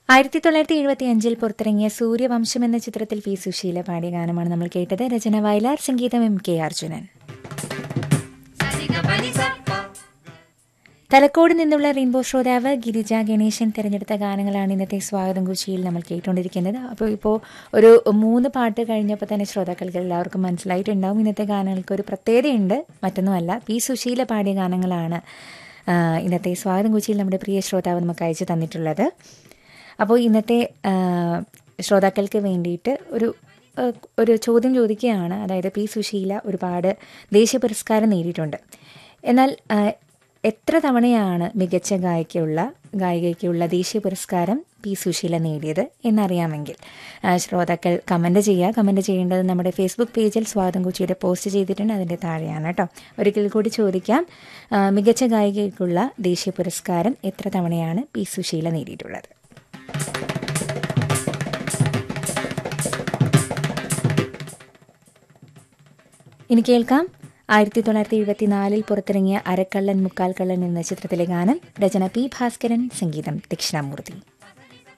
ആയിരത്തി തൊള്ളായിരത്തി എഴുപത്തി അഞ്ചിൽ പുറത്തിറങ്ങിയ സൂര്യവംശം എന്ന ചിത്രത്തിൽ പി സുശീല പാടിയ ഗാനമാണ് നമ്മൾ കേട്ടത് രചന വയലാർ സംഗീതം എം കെ അർജുനൻ തലക്കോട് നിന്നുള്ള റെയിൻബോ ശ്രോതാവ് ഗിരിജ ഗണേശൻ തിരഞ്ഞെടുത്ത ഗാനങ്ങളാണ് ഇന്നത്തെ സ്വാഗതം കുച്ചിയിൽ നമ്മൾ കേട്ടുകൊണ്ടിരിക്കുന്നത് അപ്പോൾ ഇപ്പോൾ ഒരു മൂന്ന് പാട്ട് കഴിഞ്ഞപ്പോൾ തന്നെ ശ്രോതാക്കൾക്ക് എല്ലാവർക്കും മനസ്സിലായിട്ടുണ്ടാവും ഇന്നത്തെ ഗാനങ്ങൾക്ക് ഒരു പ്രത്യേകതയുണ്ട് മറ്റൊന്നുമല്ല പി സുശീല പാടിയ ഗാനങ്ങളാണ് ആ, ഇന്നത്തെ സ്വാഗതം കുച്ചിയിൽ നമ്മുടെ പ്രിയ ശ്രോതാവ് നമുക്ക് അയച്ചു തന്നിട്ടുള്ളത് അപ്പോൾ ഇന്നത്തെ ആ, ശ്രോതാക്കൾക്ക് വേണ്ടിയിട്ട് ഒരു ആ, ഒരു ചോദ്യം ചോദിക്കുകയാണ് അതായത് പി സുശീല ഒരുപാട് ദേശീയ പുരസ്കാരം നേടിയിട്ടുണ്ട് എന്നാൽ ആ, എത്ര തവണയാണ് മികച്ച ഗായികയ്ക്കുള്ള ഗായികയ്ക്കുള്ള ദേശീയ പുരസ്കാരം പി സുശീല നേടിയത് എന്നറിയാമെങ്കിൽ ആ, ശ്രോതാക്കൾ കമൻറ്റ് ചെയ്യുക കമൻറ്റ് ചെയ്യേണ്ടത് നമ്മുടെ ഫേസ്ബുക്ക് പേജിൽ സ്വാഗതം കുച്ചിയുടെ പോസ്റ്റ് ചെയ്തിട്ടുണ്ട് അതിൻ്റെ താഴെയാണ് കേട്ടോ ഒരിക്കൽ കൂടി ചോദിക്കാം ആ, മികച്ച ഗായികയ്ക്കുള്ള ദേശീയ പുരസ്കാരം എത്ര തവണയാണ് പി സുശീല നേടിയിട്ടുള്ളത് ഇനി കേൾക്കാം ആയിരത്തി തൊള്ളായിരത്തി എഴുപത്തിനാലിൽ പുറത്തിറങ്ങിയ അരക്കള്ളൻ മുക്കാൽ കള്ളൻ എന്ന ചിത്രത്തിലെ ഗാനം രചന പി ഭാസ്കരൻ സംഗീതം ദക്ഷിണാമൂർത്തി